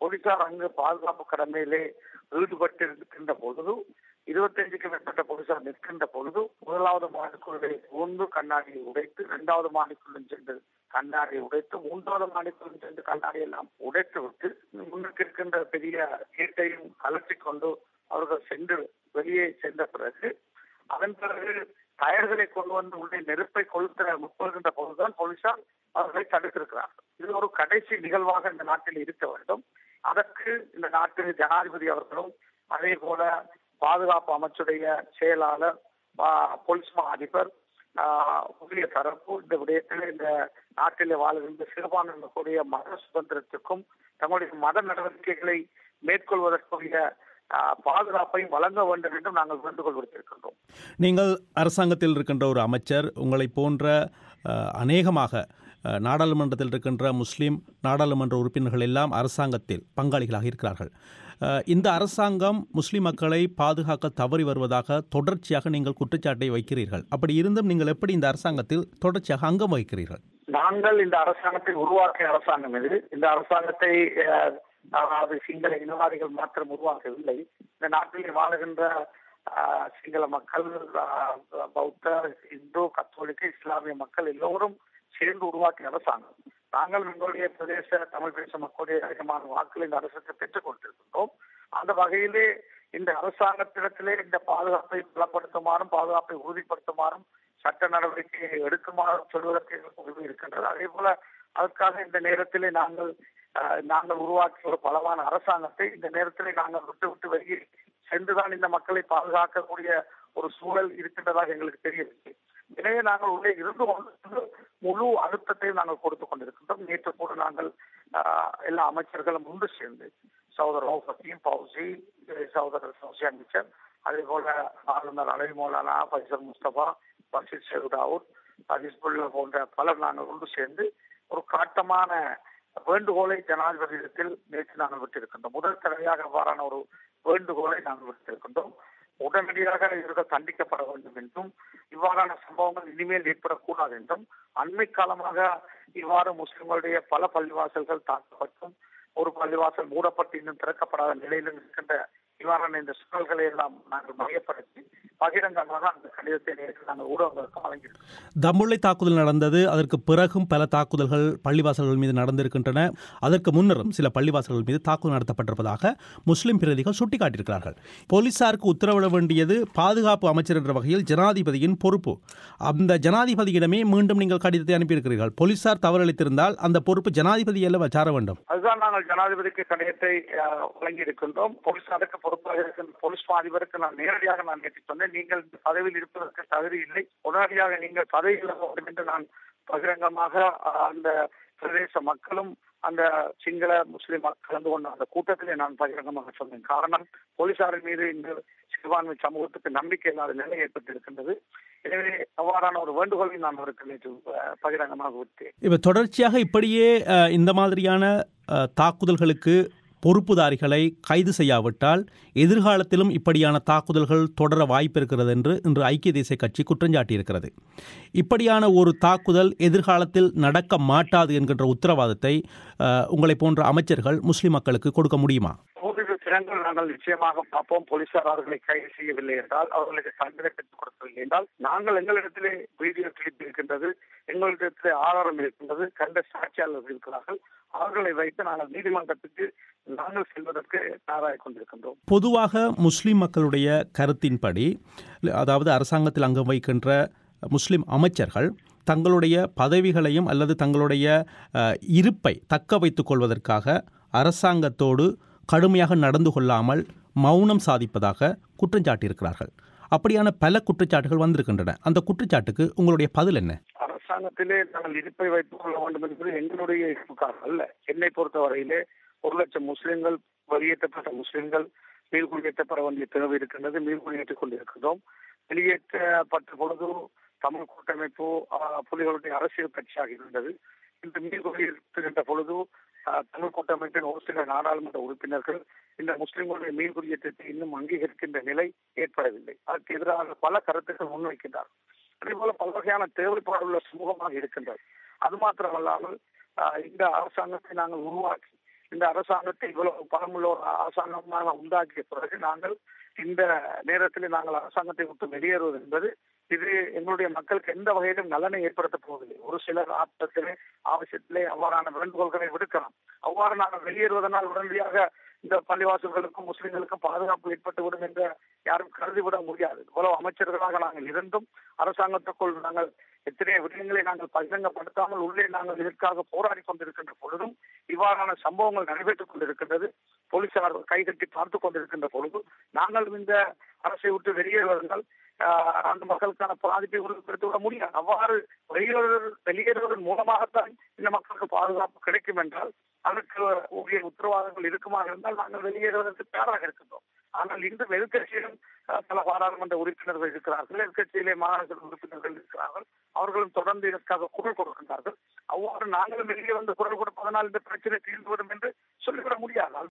போலீசார் அங்கு பாதுகாப்பு கடமையிலே ஈடுபட்டு இருக்கின்ற பொழுது இருபத்தஞ்சுக்கு மேற்பட்ட போலீசார் நிற்கின்ற பொழுது முதலாவது மாடிக்குள்ளே புகுந்து கண்ணாடியை உடைத்து இரண்டாவது மாடிக்குள்ளும் சென்று கண்ணாடியை உடைத்து மூன்றாவது மாடிக்குள்ளும் சென்று கண்ணாடி எல்லாம் உடைத்து விட்டு முன்னுக்கு இருக்கின்ற பெரிய கேட்டையும் கலற்றிக் கொண்டு அவர்கள் சென்று வெளியே சென்ற பிறகு அதன் பிறகு டயர்களை கொண்டு வந்து உள்ளே நெருப்பை கொளுத்த முற்படுகின்ற பொழுதுதான் போலீசார் அவர்களை தடுத்திருக்கிறார் இது ஒரு கடைசி நிகழ்வாக இந்த நாட்டில் இருக்க வேண்டும் அதற்கு இந்த நாட்டு ஜனாதிபதி அவர்களும் அதே போல பாதுகாப்பு அமைச்சுடைய செயலாளர் போலீஸ் மா அதிபர் உரிய தரப்பு இந்த விடயத்தில் இந்த நாட்டிலே வாழ்கின்ற சிறுபான்மையினருடைய மத சுதந்திரத்துக்கும் தங்களுடைய மத நடவடிக்கைகளை மேற்கொள்வதற்குரிய பாதுகாப்பையும் வழங்க வேண்டும் என்றும் நாங்கள் வேண்டுகோள் விடுத்திருக்கின்றோம் நீங்கள் அரசாங்கத்தில் இருக்கின்ற ஒரு அமைச்சர் உங்களை போன்ற அநேகமாக நாடாளுமன்றத்தில் இருக்கின்ற முஸ்லீம் நாடாளுமன்ற உறுப்பினர்கள் எல்லாம் அரசாங்கத்தில் பங்காளிகளாக இருக்கிறார்கள் இந்த அரசாங்கம் முஸ்லிம் மக்களை பாதுகாக்க தவறி வருவதாக தொடர்ச்சியாக நீங்கள் குற்றச்சாட்டை வைக்கிறீர்கள் அப்படி இருந்தும் நீங்கள் எப்படி இந்த அரசாங்கத்தில் தொடர்ச்சியாக அங்கம் வகிக்கிறீர்கள் நாங்கள் இந்த அரசாங்கத்தை உருவாக்கிய அரசாங்கம் இது இந்த அரசாங்கத்தை அதாவது சிங்கள இனவாதிகள் மாத்திரம் உருவாக்கவில்லை இந்த நாட்டில் வாழுகின்ற சிங்கள மக்கள் பௌத்த இந்து கத்தோலிக்க இஸ்லாமிய மக்கள் எல்லோரும் சேர்ந்து உருவாக்கிய அரசாங்கம் நாங்கள் எங்களுடைய பிரதேச தமிழ் பேச மக்களுடைய அதிகமான வாக்குகள் இந்த அரசுக்கு பெற்றுக் கொண்டிருக்கின்றோம் அந்த வகையிலே இந்த அரசாங்கத்திடத்திலே இந்த பாதுகாப்பை பலப்படுத்துமாறும் பாதுகாப்பை உறுதிப்படுத்துமாறும் சட்ட நடவடிக்கையை எடுக்குமாறும் சொல்வதற்கு எங்களுக்கு உரிமை இருக்கின்றது அதே போல அதற்காக இந்த நேரத்திலே நாங்கள் நாங்கள் உருவாக்கிய ஒரு பலமான அரசாங்கத்தை இந்த நேரத்திலே நாங்கள் விட்டு விட்டு வெளியே சென்றுதான் இந்த மக்களை பாதுகாக்கக்கூடிய ஒரு சூழல் இருக்கின்றதாக எங்களுக்கு தெரியவில்லை எனவே நாங்கள் உள்ளே இருந்து கொண்டு முழு அழுத்தத்தையும் நாங்கள் கொடுத்து கொண்டிருக்கின்றோம் நேற்று கூட நாங்கள் எல்லா அமைச்சர்களும் ஒன்று சேர்ந்து சகோதரர் ஓஃபத்தியும் பவுசி சகோதரர் சௌசி அமைச்சர் அதே போல ஆளுநர் அலை மௌலானா ஃபைசல் முஸ்தபா பஷீர் ஷெருதாவூர் ஹிஸ்புல்லா போன்ற பலர் நாங்கள் ஒன்று சேர்ந்து ஒரு காட்டமான வேண்டுகோளை ஜனாதிபதியிடத்தில் நேற்று நாங்கள் விட்டிருக்கின்றோம் முதல் தடவையாக அவ்வாறான ஒரு வேண்டுகோளை நாங்கள் விட்டிருக்கின்றோம் உடனடியாக இவர்கள் தண்டிக்கப்பட வேண்டும் என்றும் இவ்வாறான சம்பவங்கள் இனிமேல் ஏற்படக்கூடாது என்றும் அண்மை காலமாக இவ்வாறு முஸ்லிம்களுடைய பல பள்ளிவாசல்கள் தாக்கப்பட்டும் ஒரு பள்ளிவாசல் மூடப்பட்டு இன்னும் திறக்கப்படாத நிலையில் இருக்கின்ற இவ்வாறான இந்த சூழல்களை எல்லாம் நாங்கள் மையப்படுத்தி பகிரங்கமாக அந்த கடிதத்தை நேற்று நாங்கள் ஊடகங்களுக்கு வழங்கியிருக்கோம் தம்புள்ளை தாக்குதல் நடந்தது அதற்கு பிறகும் பல தாக்குதல்கள் பள்ளிவாசல்கள் மீது நடந்திருக்கின்றன அதற்கு முன்னரும் சில பள்ளிவாசல்கள் மீது தாக்குதல் நடத்தப்பட்டிருப்பதாக முஸ்லிம் பிரதிகள் சுட்டிக்காட்டியிருக்கிறார்கள் போலீசாருக்கு உத்தரவிட வேண்டியது பாதுகாப்பு அமைச்சர் என்ற வகையில் ஜனாதிபதியின் பொறுப்பு அந்த ஜனாதிபதியிடமே மீண்டும் நீங்கள் கடிதத்தை அனுப்பியிருக்கிறீர்கள் போலீசார் தவறளித்திருந்தால் அந்த பொறுப்பு ஜனாதிபதி அல்ல சார வேண்டும் அதுதான் நாங்கள் ஜனாதிபதிக்கு கடிதத்தை வழங்கி இருக்கின்றோம் போலீசாருக்கு பொறுப்பாக இருக்கின்ற போலீஸ் அதிபருக்கு நான் நேரடியாக நான் நேற்று சொன்னேன் நீங்கள் இந்த பதவியில் இருப்பதற்கு தகுதி இல்லை உடனடியாக நீங்கள் பதவியில் வேண்டும் என்று நான் பகிரங்கமாக அந்த பிரதேச மக்களும் அந்த சிங்கள முஸ்லிம் மக்கள் கலந்து கொண்ட அந்த கூட்டத்திலே நான் பகிரங்கமாக சொன்னேன் காரணம் போலீசாரின் மீது இந்த சிறுபான்மை சமூகத்துக்கு நம்பிக்கை இல்லாத நிலை ஏற்பட்டிருக்கின்றது எனவே அவ்வாறான ஒரு வேண்டுகோளை நான் அவருக்கு நேற்று பகிரங்கமாக விட்டேன் இப்ப தொடர்ச்சியாக இப்படியே இந்த மாதிரியான தாக்குதல்களுக்கு பொறுப்புதாரிகளை கைது செய்யாவிட்டால் எதிர்காலத்திலும் இப்படியான தாக்குதல்கள் தொடர வாய்ப்பு இருக்கிறது என்று இன்று ஐக்கிய தேசிய கட்சி குற்றஞ்சாட்டியிருக்கிறது இப்படியான ஒரு தாக்குதல் எதிர்காலத்தில் நடக்க மாட்டாது என்கின்ற உத்தரவாதத்தை உங்களை போன்ற அமைச்சர்கள் முஸ்லிம் மக்களுக்கு கொடுக்க முடியுமா ஓரிரு தினங்கள் நாங்கள் நிச்சயமாக பார்ப்போம் போலீசார் அவர்களை கைது செய்யவில்லை என்றால் அவர்களுக்கு தண்டனை பெற்றுக் கொடுக்கவில்லை என்றால் நாங்கள் எங்களிடத்திலே வீடியோ கிளிப் இருக்கின்றது எங்களிடத்திலே ஆதாரம் இருக்கின்றது கண்ட சாட்சியாளர்கள் இருக்கிறார்கள் அவர்களை வைத்து நாங்கள் நீதிமன்றத்துக்கு நாங்கள் செல்வதற்கு தயாராக கொண்டிருக்கின்றோம் பொதுவாக முஸ்லிம் மக்களுடைய கருத்தின்படி அதாவது அரசாங்கத்தில் அங்கம் வைக்கின்ற முஸ்லிம் அமைச்சர்கள் தங்களுடைய பதவிகளையும் அல்லது தங்களுடைய இருப்பை தக்க வைத்துக் கொள்வதற்காக அரசாங்கத்தோடு கடுமையாக நடந்து கொள்ளாமல் மௌனம் சாதிப்பதாக குற்றஞ்சாட்டியிருக்கிறார்கள் அப்படியான பல குற்றச்சாட்டுகள் வந்திருக்கின்றன அந்த குற்றச்சாட்டுக்கு உங்களுடைய பதில் என்ன அரசாங்கத்திலே நாங்கள் இருப்பை வைத்துக் கொள்ள வேண்டும் என்பது எங்களுடைய இருப்புக்காக அல்ல என்னை பொறுத்தவரையிலே ஒரு லட்சம் முஸ்லிம்கள் வெளியேற்றப்பட்ட முஸ்லிம்கள் மீள்குடியேற்றப்பட வேண்டிய தேவை இருக்கின்றது மீள்குடியேற்றிக் கொண்டிருக்கின்றோம் வெளியேற்றப்பட்ட பொழுது தமிழ் கூட்டமைப்பு புலிகளுடைய அரசியல் கட்சியாக இருந்தது இந்த மீள்குடியேற்றுகின்ற பொழுது தமிழ் கூட்டமைப்பின் ஒரு சில நாடாளுமன்ற உறுப்பினர்கள் இந்த முஸ்லிம்களுடைய மீள் குடியேற்றத்தை இன்னும் அங்கீகரிக்கின்ற நிலை ஏற்படவில்லை அதற்கு எதிராக பல கருத்துக்கள் முன்வைக்கின்றார் அதே போல பல வகையான தேவைப்பாடுள்ள சமூகமாக இருக்கின்றது அது மாத்திரமல்லாமல் இந்த அரசாங்கத்தை நாங்கள் உருவாக்கி இந்த அரசாங்கத்தை இவ்வளவு பலமுள்ள ஒரு அரசாங்கமாக உண்டாக்கிய பிறகு நாங்கள் இந்த நேரத்தில் நாங்கள் அரசாங்கத்தை விட்டு வெளியேறுவது என்பது இது எங்களுடைய மக்களுக்கு எந்த வகையிலும் நலனை ஏற்படுத்த போவதில்லை ஒரு சிலர் ஆட்டத்திலே ஆவசியத்திலே அவ்வாறான வேண்டுகோள்களை விடுக்கலாம் அவ்வாறு நாங்கள் வெளியேறுவதனால் உடனடியாக இந்த பள்ளிவாசல்களுக்கும் முஸ்லிம்களுக்கும் பாதுகாப்பு ஏற்பட்டுவிடும் என்று யாரும் கருதிவிட முடியாது இவ்வளவு அமைச்சர்களாக நாங்கள் இருந்தும் அரசாங்கத்துக்குள் நாங்கள் எத்தனை விடயங்களை நாங்கள் பகிரங்கப்படுத்தாமல் உள்ளே நாங்கள் இதற்காக போராடி கொண்டிருக்கின்ற பொழுதும் இவ்வாறான சம்பவங்கள் நடைபெற்றுக் கொண்டிருக்கின்றது போலீசார் கைகட்டி பார்த்துக் கொண்டிருக்கின்ற பொழுது நாங்கள் இந்த அரசை விட்டு வெளியேறுவதால் அந்த மக்களுக்கான பாதிப்பை உறுதிப்படுத்தி விட முடியாது அவ்வாறு வெளியேறுவது வெளியேறுவதன் மூலமாகத்தான் இந்த மக்களுக்கு பாதுகாப்பு கிடைக்கும் என்றால் அதற்கு உரிய உத்தரவாதங்கள் இருக்குமாக இருந்தால் நாங்கள் வெளியேறுவதற்கு தயாராக இருக்கின்றோம் ஆனால் இன்று எதிர்கட்சியிலும் பல பாராளுமன்ற உறுப்பினர்கள் இருக்கிறார்கள் எதிர்கட்சியிலே மாநில உறுப்பினர்கள் இருக்கிறார்கள் அவர்களும் தொடர்ந்து இதற்காக குரல் கொடுக்கின்றார்கள் அவ்வாறு நாங்களும் வெளியே வந்து குரல் கொடுப்பதனால் இந்த பிரச்சனை தீர்ந்துவிடும் என்று சொல்லிவிட முடியாது